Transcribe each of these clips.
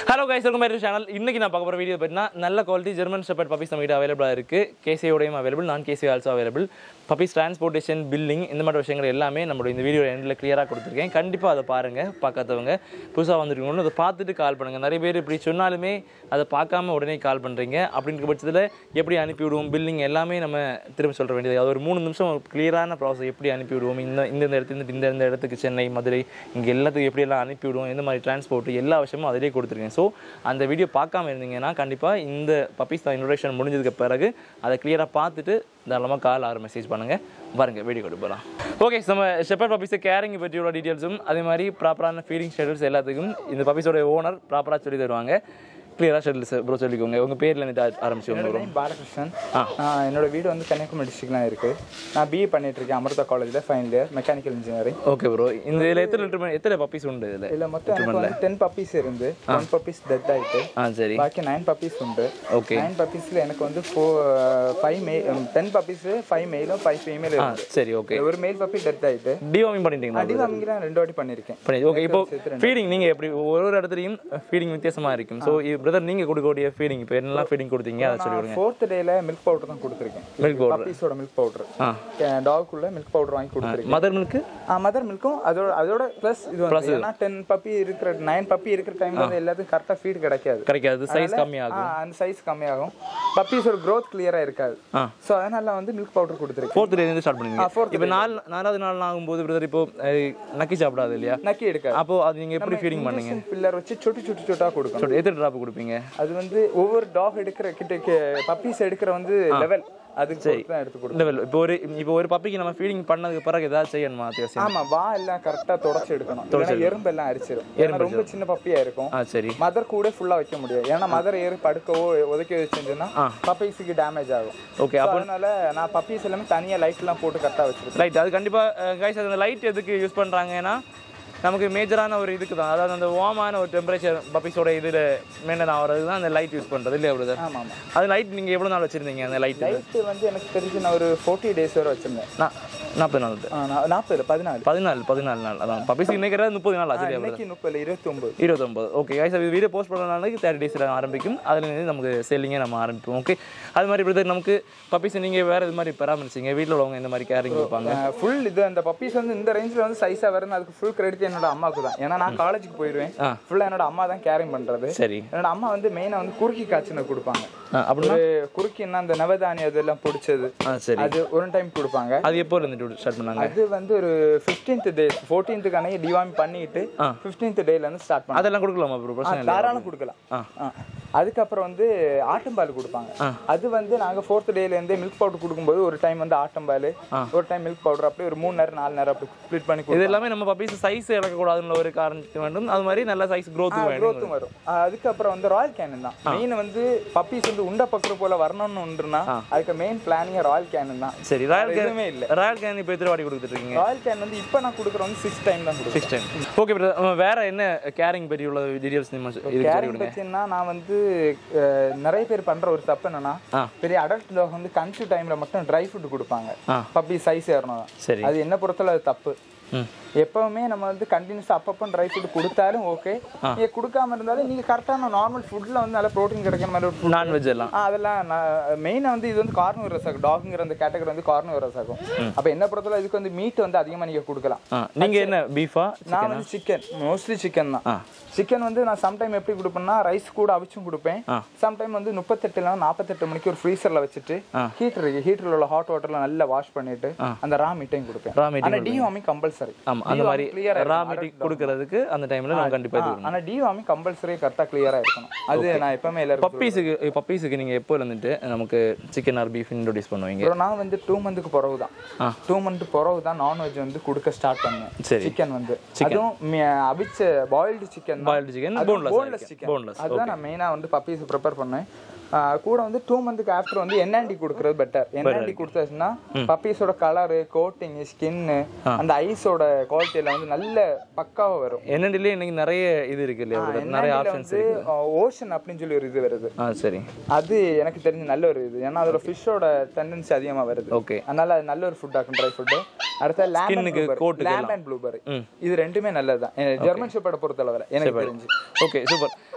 Hello guys welcome back channel இன்னைக்கு நான் பார்க்க போகிற வீடியோ பார்த்தீங்கன்னா நல்ல குவாலிட்டி ஜெர்மன் ஷெப்பர்ட் பப்பீஸ் நம்ம கிட்ட அவைலபிளாக இருக்குது கேசியோடையும் அவைலபிள் நான் கேசி also available puppies transportation billing இந்த மாதிரி விஷயங்கள் எல்லாமே நம்மளோட இந்த வீடியோ எண்டில் கிளியராக கொடுத்துருக்கேன் கண்டிப்பாக அதை பாருங்கள் பார்க்காதவங்க புதுசாக வந்திருக்கீங்கன்னு அதை பார்த்துட்டு கால் பண்ணுங்கள் நிறைய பேர் இப்படி சொன்னாலுமே அதை பார்க்காம உடனே கால் பண்ணுறீங்க அப்படின்ற பட்சத்தில் எப்படி அனுப்பி விடுவோம் பில்லிங் எல்லாமே நம்ம திரும்ப சொல்ல வேண்டியது அது ஒரு மூணு நிமிஷம் கிளியரான ப்ராசஸ் எப்படி அனுப்பி விடுவோம் இந்த இந்த இந்த இடத்துல இந்த இந்த இடத்துக்கு சென்னை மதுரை இங்கே எல்லாத்துக்கும் எப்படியெல்லாம் அனுப்பி விடுவோம் எந்த மாதிரி டிரான்ஸ்போர்ட் எல்லா விஷயமும் அதிலே கொடுத்துருக்கேன் ஸோ அந்த வீடியோ பார்க்காம இருந்தீங்கன்னா கண்டிப்பாக இந்த பப்பீஸ் தான் இன்ட்ரடக்ஷன் முடிஞ்சதுக்கு பிறகு அதை கிளியராக பார்த்துட்டு தாராளமாக கால் ஆறு மெசேஜ் பண்ணுங்கள் பாருங்க வீடியோ கொண்டு போகலாம் ஓகே நம்ம ஷெப்பர் பப்பீஸை கேரிங் பற்றியோட டீட்டெயில்ஸும் அதே மாதிரி ப்ராப்பரான ஃபீடிங் ஷெடியூல்ஸ் எல்லாத்துக்கும் இந்த பப்பீஸோட ஓனர் ப்ராப்பராக சொல்லி தருவாங்க கிளியராக ஷெடியூல்ஸ் ப்ரோ சொல்லிக்கோங்க உங்கள் பேரில் இருந்து ஆரம்பிச்சுக்கோங்க என்னோட name பாலகிருஷ்ணன் ஆஹ் என்னோட வீடு வந்து கன்னியாகுமரி டிஸ்ட்ரிக்ட்லாம் இருக்கு நான் பிஏ பண்ணிட்டு இருக்கேன் அமிர்தா காலேஜில் final year mechanical engineering okay bro இந்த இதில் எத்தனை லிட்டர் எத்தனை பப்பீஸ் உண்டு இதில் இதில் மொத்தம் எனக்கு வந்து டென் பப்பீஸ் இருந்து ஒன் பப்பீஸ் டெத் ஆயிட்டு ஆ சரி பாக்கி நைன் பப்பீஸ் உண்டு ஓகே நைன் பப்பீஸ்ல எனக்கு வந்து ஃபோர் ஃபைவ் மே டென் பப்பீஸ் ஃபைவ் மேலும் ஃபைவ் ஃபீமேல் ஆ இருந்து சரி ஓகே ஒரு மேல் பப்பி டெத் ஆயிட்டு டிவாமிங் பண்ணிட்டீங்களா அடி வாங்கிலாம் ரெண்டு வாட்டி பண்ணியிருக்கேன் பண்ணி ஓகே இப்போ ஃபீடிங் நீங்கள் எப்படி ஒரு ஒரு இடத்துலையும் ஃபீடிங் வித்தியாசமாக இருக்கும் ஸோ பிரதர் நீங்கள் கொடுக்கக்கூடிய ஃபீடிங் இப்போ என்னெல்லாம் ஃபீடிங் கொடுத்தீங்க அதை சொல்லி கொடுங்க ஃபோர்த் டேல மில்க் பவுடர் தான் கொடுத்துருக்கேன் மில்க் பவுடர் பப்பீஸோட மில்க் பவுடர் ஆ டாகுக்குள்ள மில்க் பவுடர் வாங்கி கொடுத்துருக்கேன் மதர் மில்க்கு மதர் மில்க்கும் அதோட அதோட ப்ளஸ் இது வந்து ஏன்னா டென் பப்பி இருக்கிற நைன் பப்பி இருக்கிற டைம்ல வந்து எல்லாத்துக்கும் கரெக்டாக ஃபீட் கிடைக்காது கிடைக்காது சைஸ் கம்மியாகும் ஆ, அந்த சைஸ் கம்மியாகும் பப்பீஸோட growth கிளியரா இருக்காது ஆ ஸோ அதனால வந்து மில்க் பவுடர் கொடுத்துருக்கேன் ஃபோர்த் டேலேருந்து ஸ்டார்ட் பண்ணுவீங்க fourth இப்போ நாலு நாலாவது நாள் ஆகும்போது பிரதர் இப்போ அஹ், நக்கி சாப்பிடாது இல்லையா நக்கி எடுக்காது அப்போ அது நீங்கள் எப்படி ஃபீடிங் பண்ணீங்க பில்லர் வச்சு சொட்டு சொட்டு சொட்டா கொடுக்கணும் சொல்லி எத்தனை ட்ராப் கொடுப்பீங்க அது வந்து ஒவ்வொரு டாக் எடுக்கிற கிட்ட பப்பீஸ் எடுக்கிற வந்து லெவல் அதுக்கு பொறுத்து தான் எடுத்து கொடுக்கணும் இந்த வெல் இப்போ ஒரு இப்போ ஒரு பப்பிக்கு நம்ம ஃபீடிங் பண்ணதுக்கு பிறகு ஏதாவது செய்யணுமா அத்தியாவசியம் ஆமா வா எல்லாம் கரெக்டா தொடச்சு எடுக்கணும் இல்லைன்னா எறும்பு எல்லாம் அரிச்சிடும் ஏன்னா ரொம்ப சின்ன பப்பியா இருக்கும் ஆ சரி மதர் கூட ஃபுல்லா வைக்க முடியாது ஏன்னா மதர் ஏறி படுக்கவோ ஒதுக்கி வச்சிருந்துன்னா பப்பீஸுக்கு டேமேஜ் ஆகும் ஓகே So, அதனால நான் பப்பீஸ் எல்லாமே தனியா லைட் எல்லாம் போட்டு கரெக்டா வச்சிருக்கேன் லைட் அது கண்டிப்பாக கைஸ் அந்த லைட் எதுக்கு யூஸ் பண்ணுறாங்கன்னா நமக்கு மேஜரான ஒரு இதுக்கு தான் அதாவது அந்த வார்மான ஒரு டெம்பரேச்சர் பப்பீஸோட இதில் மெயின்டைன் ஆகிறது தான் அந்த லைட் யூஸ் பண்ணுறது இல்லையா பிரதர் ஆமா ஆமா அது லைட் நீங்கள் எவ்வளோ நாள் வச்சுருந்தீங்க அந்த லைட் லைட் வந்து எனக்கு தெரிஞ்சு நான் ஒரு ஃபோர்ட்டி டேஸ் வரை வச்சிருந்தேன் நான் நாற்பது நாள் ஆ, நான் நாற்பது பதினாலு பதினாலு பதினாலு நாள் அதான் பப்பீஸ் இன்னைக்கு முப்பது நாள் ஆச்சு இன்னைக்கு முப்பது இருபத்தி ஒன்பது இருபத்தொம்பது ஓகே கைஸ் அது வீடியோ போஸ்ட் பண்ண நாளைக்கு தேர்ட்டி டேஸில் ஆரம்பிக்கும் அதுலேருந்து நமக்கு செல்லிங்கே நம்ம ஆரம்பிப்போம் ஓகே அது மாதிரி பிரதர் நமக்கு பப்பீஸ் நீங்கள் வேறு இது மாதிரி பராமரிச்சிங்க வீட்டில் உள்ளவங்க இந்த மாதிரி கேரிங் கொடுப்பாங்க ஃபுல் இது அந்த பப்பீஸ் வந்து இந்த ரேஞ்சில் வந்து சைஸாக வரும்னு அதுக்கு ஃபுல் கிரெடிட் என்னோட அம்மாவுக்கு தான் ஏன்னா நான் காலேஜுக்கு போயிடுவேன் ஆ. ஃபுல்லாக என்னோட அம்மா தான் கேரிங் பண்ணுறது சரி என்னோட அம்மா வந்து மெயினாக வந்து குறுக்கி காய்ச்சின கொடுப்பாங்க ஆ, அப்படின்னா ஒரு குறுக்கின்னா அந்த நவதானியம் இதெல்லாம் பிடிச்சது ஆ சரி அது ஒரு டைம் கொடுப்பாங்க அது எப்போ இருந்து ஸ்டார்ட் பண்ணாங்க அது வந்து ஒரு ஃபிஃப்டீன்த் டே ஃபோர்டீன்த்துக்கு அன்னைக்கு டிவாமி பண்ணிட்டு ஃபிஃப்டீன்த் டேல இருந்து ஸ்டார்ட் பண்ணாங்க அதெல்லாம் கொடுக்கலாமா ப்ரோ பிரச்சனை இல்லை தாராளம் கொடுக்கலாம் ஆ. அதுக்கப்புறம் வந்து ஆட்டம்பால் கொடுப்பாங்க அது வந்து நாங்க ஃபோர்த் டேல இருந்தே மில்க் பவுடர் கொடுக்கும்போது ஒரு டைம் வந்து ஆட்டம்பால் ஒரு டைம் மில்க் பவுடர் அப்படி ஒரு மூணு நேரம் நாலு நேரம் அப்படி ஸ்ப்ளிட் பண்ணி இது எல்லாமே நம்ம பப்பீஸ் சைஸ் இழக்கக்கூடாதுன்ற ஒரு காரணத்துக்கு வேண்டும் அது மாதிரி நல்ல சைஸ் growth வேணும் க்ரோத்தும் வரும் ஆ, அதுக்கப்புறம் வந்து ராயல் கேனன் தான் மெயின் வந்து பப்பீஸ் வந்து உண்ட பக்குற போல வரணும்னு ஒன்றுனா அதுக்கு மெயின் பிளானிங் ராயல் கேனன் தான் சரி ராயல் கேன் எதுவுமே இல்ல ராயல் கேன் இப்போ எத்தனை வாடி கொடுத்துட்டு இருக்கீங்க ராயல் கேன் வந்து இப்போ நான் கொடுக்குற வந்து சிக்ஸ் டைம் தான் கொடுக்குறேன் சிக்ஸ் டைம் ஓகே பிரதர் வேற என்ன கேரிங் பற்றி உள்ள டீடைல்ஸ் நம்ம இதுக்கு சொல்லி கேரிங் கொடுங்க பத்தினா நான் வந்து அஹ், நிறைய பேர் பண்ற ஒரு தப்பு என்னன்னா ஆ. பெரிய அடல்ட் டாக் வந்து கன்சியூ டைம்ல மட்டும் ட்ரை ஃபுட் கொடுப்பாங்க ஆ. பப்பி சைஸ் ஏறணும் சரி அது என்ன பொறுத்தல அது தப்பு ம் எப்பவுமே நம்ம வந்து கண்டினியூஸ் அப்பப்போ ட்ரை ஃபுட் கொடுத்தாலும் ஓகே நீங்க கொடுக்காம இருந்தாலும் நீங்க கரெக்டான நார்மல் ஃபுட்ல வந்து நல்ல ப்ரோட்டீன் கிடைக்கிற மாதிரி ஒரு food நான்வெஜ் எல்லாம் ஆ, அதெல்லாம் மெயினாக வந்து இது வந்து கார்னிவரஸ் ஆகும் டாகுங்கிற அந்த கேட்டகரி வந்து கார்னிவரஸ் ஆகும் அப்போ என்ன பொறுத்தவரை இதுக்கு வந்து மீட் வந்து அதிகமாக நீங்கள் கொடுக்கலாம் ஆ நீங்க என்ன பீஃபா நான் வந்து சிக்கன் மோஸ்ட்லி சிக்கன் தான் ஆ. சிக்கன் வந்து நான் சம்டைம் எப்படி கொடுப்பேன்னா ரைஸ் கூட அவிச்சும் கொடுப்பேன் ஆ. சம்டைம் வந்து முப்பத்தெட்டுல நாற்பத்தெட்டு மணிக்கு ஒரு ஃப்ரீசர்ல வச்சுட்டு ஹீட்டர் இருக்கு ஹீட்டர்ல உள்ள ஹாட் வாட்டர்ல நல்லா வாஷ் பண்ணிட்டு அந்த ரா மீட்டையும் கொடுப்பேன் Raw meat ஆனா டிவாமி கம்பல்சரி ஆமா அந்த மாதிரி ரா மீட்டிங் கொடுக்கறதுக்கு அந்த டைம்ல நம்ம கண்டிப்பா இது ஆனா டிவாமி கம்பல்சரி கரெக்டா கிளியரா இருக்கணும் அது நான் எப்பவுமே எல்லாரும் பப்பீஸுக்கு பப்பீஸுக்கு நீங்க எப்போ இருந்துட்டு நமக்கு சிக்கன் ஆர் பீஃப் இன்ட்ரோடியூஸ் பண்ணுவீங்க அப்புறம் நான் வந்து டூ மந்த்துக்கு பிறகு தான் டூ மந்த் பிறகு தான் நான்வெஜ் வந்து கொடுக்க ஸ்டார்ட் பண்ணேன் சரி. சிக்கன் வந்து அதுவும் மி- அவிச்ச boiled chicken boiled chicken boneless boneless chicken boneless அதுதான் நான் மெயினாக வந்து பப்பீஸ் ப்ரிப்பேர் பண்ணேன் ஆஹ் கூட வந்து டூ மந்த்துக்கு ஆஃப்டர் வந்து என்ஆண்டி கொடுக்கறது பெட்டர் என்ஆண்டி கொடுத்தாச்சுன்னா பப்பீஸோட கலரு கோட்டிங் ஸ்கின்னு அந்த ஐஸோட குவாலிட்டி எல்லாம் வந்து நல்ல பக்காவா வரும் என்னண்டிலே இன்னைக்கு நிறைய இது இருக்கு இல்லையா brother? நிறைய NND ல ஆப்ஷன்ஸ் வந்து இருக்கு ஓஷன் அப்படின்னு சொல்லி ஒரு இது வருது ஆ சரி அது எனக்கு தெரிஞ்ச நல்ல ஒரு இது ஏன்னா அதோட ஃபிஷ்ஷோட டெண்டன்சி அதிகமா வருது ஓகே அதனால அது நல்ல ஒரு ஃபுட் ஆகும் ட்ரை ஃபுட் அடுத்த Skin-க்கு, coat க்கு லேம் அண்ட் ப்ளூபெர்ரி இது ரெண்டுமே நல்லதுதான் ஜெர்மன் ஷெப்பர்டை பொறுத்தளவில் எனக்கு தெரிஞ்சு ஓகே சூப்பர்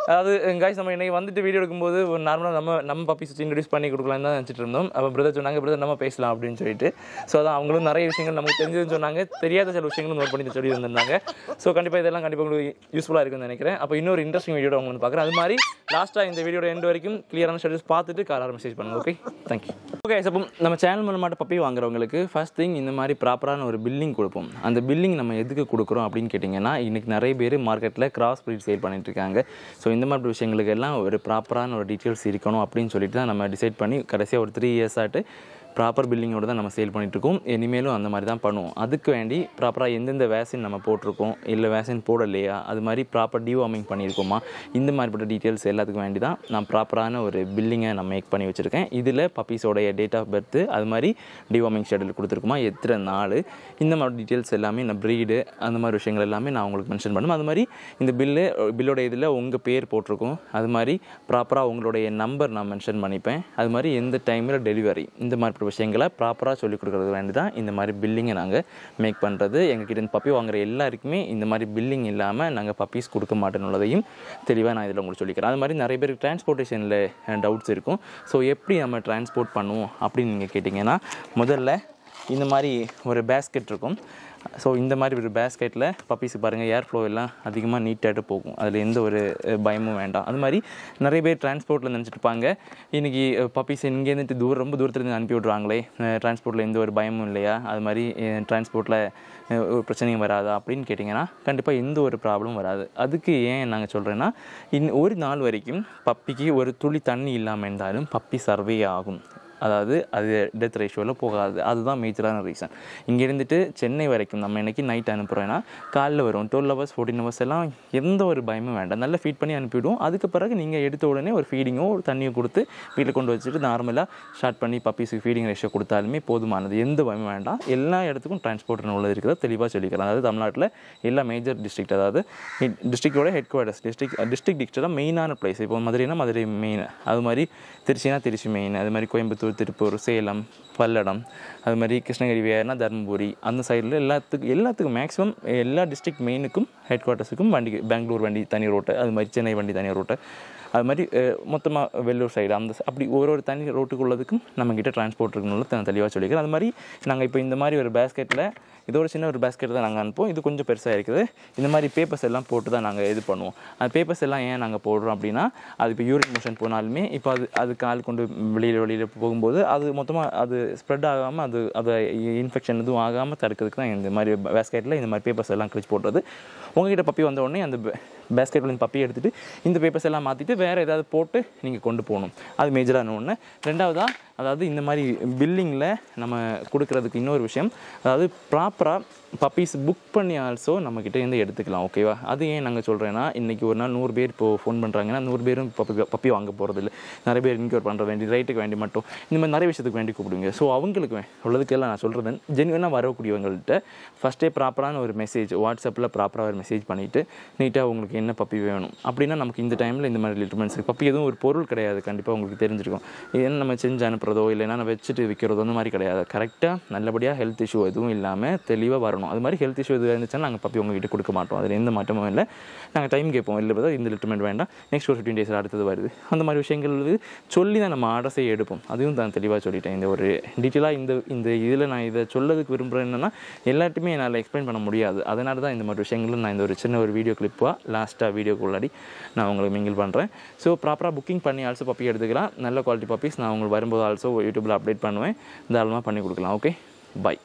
அதாவது காய்ஸ் நம்ம இன்னைக்கு வந்துட்டு வீடியோ எடுக்கும்போது ஒரு நார்மலாக நம்ம நம்ம பப்பீஸ் வச்சு இன்ட்ரடியூஸ் பண்ணி கொடுக்கலாம்னு தான் நினச்சிட்டு இருந்தோம் அப்போ பிரதர் சொன்னாங்க பிரதர் நம்ம பேசலாம் அப்படின்னு சொல்லிட்டு ஸோ அதான் அவங்களும் நிறைய விஷயங்கள் நமக்கு தெரிஞ்சதுன்னு சொன்னாங்க தெரியாத சில விஷயங்களும் நோட் பண்ணி சொல்லி வந்திருந்தாங்க ஸோ கண்டிப்பாக இதெல்லாம் கண்டிப்பாக உங்களுக்கு யூஸ்ஃபுல்லாக இருக்கும்னு நினைக்கிறேன் அப்போ இன்னொரு இன்ட்ரெஸ்டிங் வீடியோ அவங்க வந்து பார்க்குறேன் அது மாதிரி லாஸ்ட்டாக இந்த வீடியோட எண்ட் வரைக்கும் கிளியரான ஷெடியூல்ஸ் பார்த்துட்டு காலார மெசேஜ் பண்ணுங்க ஓகே தேங்க்யூ ஓகே அப்போ நம்ம சேனல் மூலமாட்ட பப்பி வாங்குறவங்களுக்கு ஃபர்ஸ்ட் திங் இந்த மாதிரி ப்ராப்பரான ஒரு பில்லிங் கொடுப்போம் அந்த பில்லிங் நம்ம எதுக்கு கொடுக்குறோம் அப்படின்னு கேட்டிங்கன்னா இன்றைக்கி நிறைய பேர் மார்க்கெட்டில் கிராஸ் ப்ரீட் சேல் பண்ணிட்டு இருக்காங்க ஸோ இந்த மாதிரி விஷயங்களுக்கு எல்லாம் ஒரு ப்ராப்பரான ஒரு டீட்டெயில்ஸ் இருக்கணும் அப்படின்னு சொல்லிட்டு தான் நம்ம டிசைட் பண்ணி கடைசியாக ஒரு த்ரீ இயர்ஸ் ஆட்டு ப்ராப்பர் பில்லிங்கோட தான் நம்ம சேல் பண்ணிகிட்ருக்கோம் இனிமேலும் அந்த மாதிரி தான் பண்ணுவோம் அதுக்கு வேண்டி ப்ராப்பராக எந்தெந்த வேக்சின் நம்ம போட்டிருக்கோம் இல்லை வேக்சின் போடலையா அது மாதிரி ப்ராப்பர் டிவார்மிங் பண்ணியிருக்கோமா இந்த மாதிரிப்பட்ட டீட்டெயில்ஸ் எல்லாத்துக்கும் வேண்டி தான் நான் ப்ராப்பரான ஒரு பில்லிங்கை நான் மேக் பண்ணி வச்சுருக்கேன் இதில் பப்பீஸோடைய டேட் ஆஃப் பர்த்து அது மாதிரி டிவார்மிங் ஷெடியூல் கொடுத்துருக்குமா எத்தனை நாள் இந்த மாதிரி டீட்டெயில்ஸ் எல்லாமே நான் ப்ரீடு அந்த மாதிரி விஷயங்கள் எல்லாமே நான் உங்களுக்கு மென்ஷன் பண்ணும் அது மாதிரி இந்த பில்லு பில்லோட இதில் உங்கள் பேர் போட்டிருக்கும் அது மாதிரி ப்ராப்பராக உங்களுடைய நம்பர் நான் மென்ஷன் பண்ணிப்பேன் அது மாதிரி எந்த டைமில் டெலிவரி இந்த மாதிரி விஷயங்களை ப்ராப்பராக சொல்லிக் கொடுக்குறது வேண்டி தான் இந்த மாதிரி பில்லிங்கை நாங்கள் மேக் பண்ணுறது எங்ககிட்ட இருந்து பப்பி வாங்குற எல்லாருக்குமே இந்த மாதிரி பில்லிங் இல்லாமல் நாங்கள் பப்பீஸ் கொடுக்க மாட்டேன்னுள்ளதையும் தெளிவாக நான் இதில் உங்களுக்கு சொல்லிக்கிறேன் அது மாதிரி நிறைய பேருக்கு டிரான்ஸ்போர்ட்டேஷனில் டவுட்ஸ் இருக்கும் ஸோ எப்படி நம்ம டிரான்ஸ்போர்ட் பண்ணுவோம் அப்படின்னு நீங்கள் கேட்டிங்கன்னா முதல்ல இந்த மாதிரி ஒரு பேஸ்கெட் இருக்கும் ஸோ இந்த மாதிரி ஒரு பேஸ்கெட்டில் பப்பீஸ் பாருங்கள் ஏர் ஃப்ளோ எல்லாம் அதிகமாக நீட்டாகிட்டு போகும் அதில் எந்த ஒரு அஹ், பயமும் வேண்டாம் அது மாதிரி நிறைய பேர் டிரான்ஸ்போர்ட்டில் நினச்சிட்டு இருப்பாங்க இன்றைக்கி பப்பீஸ் இங்கேருந்து தூரம் ரொம்ப தூரத்துலேருந்து அனுப்பி விட்றாங்களே டிரான்ஸ்போர்ட்டில் எந்த ஒரு பயமும் இல்லையா அது மாதிரி டிரான்ஸ்போர்ட்டில் ஒரு பிரச்சனையும் வராதா அப்படின்னு கேட்டிங்கன்னா கண்டிப்பாக எந்த ஒரு ப்ராப்ளமும் வராது அதுக்கு ஏன் நாங்கள் சொல்கிறேன்னா இன் ஒரு நாள் வரைக்கும் பப்பிக்கு ஒரு துளி தண்ணி இல்லாமல் இருந்தாலும் பப்பி சர்வே ஆகும் அதாவது அது டெத் ரேஷியோவில் போகாது அதுதான் மேஜரான ரீசன் இங்கே இருந்துட்டு சென்னை வரைக்கும் நம்ம இன்னைக்கு நைட் அனுப்புகிறோன்னா காலைல வரும் டுவெல் ஹவர்ஸ் ஃபோர்டீன் ஹவர்ஸ் எல்லாம் எந்த ஒரு பயமும் வேண்டாம் நல்லா ஃபீட் பண்ணி அனுப்பிவிடுவோம் அதுக்கு பிறகு நீங்கள் எடுத்த உடனே ஒரு ஃபீடிங்கோ ஒரு தண்ணியோ கொடுத்து வீட்டில் கொண்டு வச்சுட்டு நார்மலாக ஸ்டார்ட் பண்ணி பப்பீஸுக்கு ஃபீடிங் ரேஷியோ கொடுத்தாலுமே போதுமானது எந்த பயமும் வேண்டாம் எல்லா இடத்துக்கும் டிரான்ஸ்போர்ட் உள்ளது இருக்கிறத தெளிவாக சொல்லிக்கலாம் அதாவது தமிழ்நாட்டில் எல்லா மேஜர் டிஸ்ட்ரிக்ட் அதாவது டிஸ்ட்ரிக்டோட ஹெட் குவார்டர்ஸ் டிஸ்ட்ரிக்ட் டிஸ்ட்ரிக்ட் டிஸ்ட்ரிக்டாக மெயினான பிளேஸ் இப்போ மதுரைனா மதுரை மெயின் அது மாதிரி திருச்சினா திருச்சி மெயின் அது மாதிரி கோயம்புத்தூர் திருப்பூர் சேலம் பல்லடம் அது மாதிரி கிருஷ்ணகிரி வேறுனா தருமபுரி அந்த சைடில் எல்லாத்துக்கும் எல்லாத்துக்கும் மேக்ஸிமம் எல்லா டிஸ்ட்ரிக்ட் மெயினுக்கும் ஹெட் குவார்ட்டர்ஸுக்கும் வண்டி பெங்களூர் வண்டி தனி ரோட்டு அது மாதிரி சென்னை வண்டி தனி ரோட்டு அது மாதிரி மொத்தமாக வெள்ளூர் சைடு அந்த ச- அப்படி ஒரு ஒரு தனி ரோட்டுக்கு உள்ளதுக்கும் நம்மக்கிட்ட டிரான்ஸ்போர்ட் இருக்கணும்னு நான் தெளிவாக சொல்லிக்கிறேன் அது மாதிரி நாங்கள் இப்போ இந்த மாதிரி ஒரு பேஸ்கெட்டில் இது ஒரு சின்ன ஒரு பேஸ்கெட் தான் நாங்கள் அனுப்புவோம் இது கொஞ்சம் பெருசாக இருக்குது இந்த மாதிரி பேப்பர்ஸ் எல்லாம் போட்டு தான் நாங்கள் இது பண்ணுவோம் அந்த பேப்பர்ஸ் எல்லாம் ஏன் நாங்கள் போடுறோம் அப்படின்னா அது இப்போ யூரின் மோஷன் போனாலுமே இப்போ அது அது கால் கொண்டு வெளியில் வெளியில் போகும்போது அது மொத்தமாக அது ஸ்ப்ரெட் ஆகாமல் அது அது இன்ஃபெக்ஷன் எதுவும் ஆகாமல் தடுக்கிறதுக்கு தான் இந்த மாதிரி பேஸ்கெட்டில் இந்த மாதிரி பேப்பர்ஸ் எல்லாம் கிழிச்சு போடுறது உங்ககிட்ட பப்பி வந்த உடனே அந்த பேஸ்கெட்டில் இந்த பப்பி எடுத்துகிட்டு இந்த பேப்பர்ஸ் எல்லாம் மாற்றிட்டு வேறு ஏதாவது போட்டு நீங்கள் கொண்டு போகணும் அது மேஜரான ஒன்று ரெண்டாவதாக அதாவது இந்த மாதிரி பில்லிங்கில் நம்ம கொடுக்கறதுக்கு இன்னொரு விஷயம் அதாவது ப்ராப்பராக பப்பீஸ் புக் பண்ணி ஆல்சோ நம்மக்கிட்ட இருந்து எடுத்துக்கலாம் ஓகேவா அது ஏன் நாங்கள் சொல்கிறேன்னா இன்றைக்கி ஒரு நாள் நூறு பேர் இப்போ ஃபோன் பண்ணுறாங்கன்னா நூறு பேரும் பப்பி பப்பி வாங்க போகிறது இல்லை நிறைய பேர் இன்க்யூர் பண்ணுற வேண்டி ரைட்டுக்கு வேண்டி மட்டும் இந்த மாதிரி நிறைய விஷயத்துக்கு வேண்டி கூப்பிடுங்க ஸோ அவங்களுக்கு வே- உள்ளதுக்கெல்லாம் நான் சொல்கிறது ஜென்வனாக வரக்கூடியவங்கள்ட்ட ஃபஸ்ட்டே ப்ராப்பரான ஒரு மெசேஜ் வாட்ஸ்அப்பில் ப்ராப்பராக ஒரு மெசேஜ் பண்ணிவிட்டு நீட்டாக உங்களுக்கு என்ன பப்பி வேணும் அப்படின்னா நமக்கு இந்த டைமில் இந்த மாதிரி லிட்டர்மெண்ட்ஸ் இருக்குது பப்பி எதுவும் ஒரு பொருள் கிடையாது கண்டிப்பாக உங்களுக்கு தெரிஞ்சிருக்கும் என்ன நம்ம செஞ்சு அனுப்புறதோ இல்லைன்னா நம்ம வச்சுட்டு விற்கிறதோ அந்த மாதிரி கிடையாது கரெக்டாக நல்லபடியாக ஹெல்த் இஷ்யூ எதுவும் இல்லாமல் தெளிவாக வரணும் அது மாதிரி ஹெல்த் இஷ்யூ எதுவும் இருந்துச்சுன்னா நாங்கள் பப்பி உங்ககிட்ட கொடுக்க மாட்டோம் அதில் எந்த மாற்றமும் இல்லை நாங்கள் டைம் கேட்போம் இல்லை பார்த்தா இந்த லிட்டர்மெண்ட் வேண்டாம் நெக்ஸ்ட் ஒரு ஃபிஃப்டீன் டேஸில் அடுத்தது வருது அந்த மாதிரி விஷயங்கள் வந்து சொல்லி தான் நம்ம ஆர்டர்ஸை எடுப்போம் அதுவும் தான் தெளிவாக சொல்லிட்டேன் இந்த ஒரு டீட்டெயிலாக இந்த இந்த இதில் நான் இதை சொல்லதுக்கு விரும்புகிறேன் என்னன்னா எல்லாத்தையுமே என்னால் எக்ஸ்பிளைன் பண்ண முடியாது அதனால தான் இந்த மாதிரி விஷயங்களும் நான் இந்த ஒரு சின்ன ஒரு வீடியோ கிளிப்பாக லாஸ்ட்டாக வீடியோக்கு உள்ளாடி நான் உங்களுக்கு மிங்கிள் பண்ணுறேன் ஸோ ப்ராப்பராக புக்கிங் பண்ணி ஆல்சோ பப்பி எடுத்துக்கலாம் நல்ல குவாலிட்டி பப்பீஸ் நான் உங்களுக்கு வரும்போது ஆல்சோ யூடியூப்பில் அப்டேட் பண்ணுவேன் தாராளமாக பண்ணி கொடுக்கலாம் ஓகே பை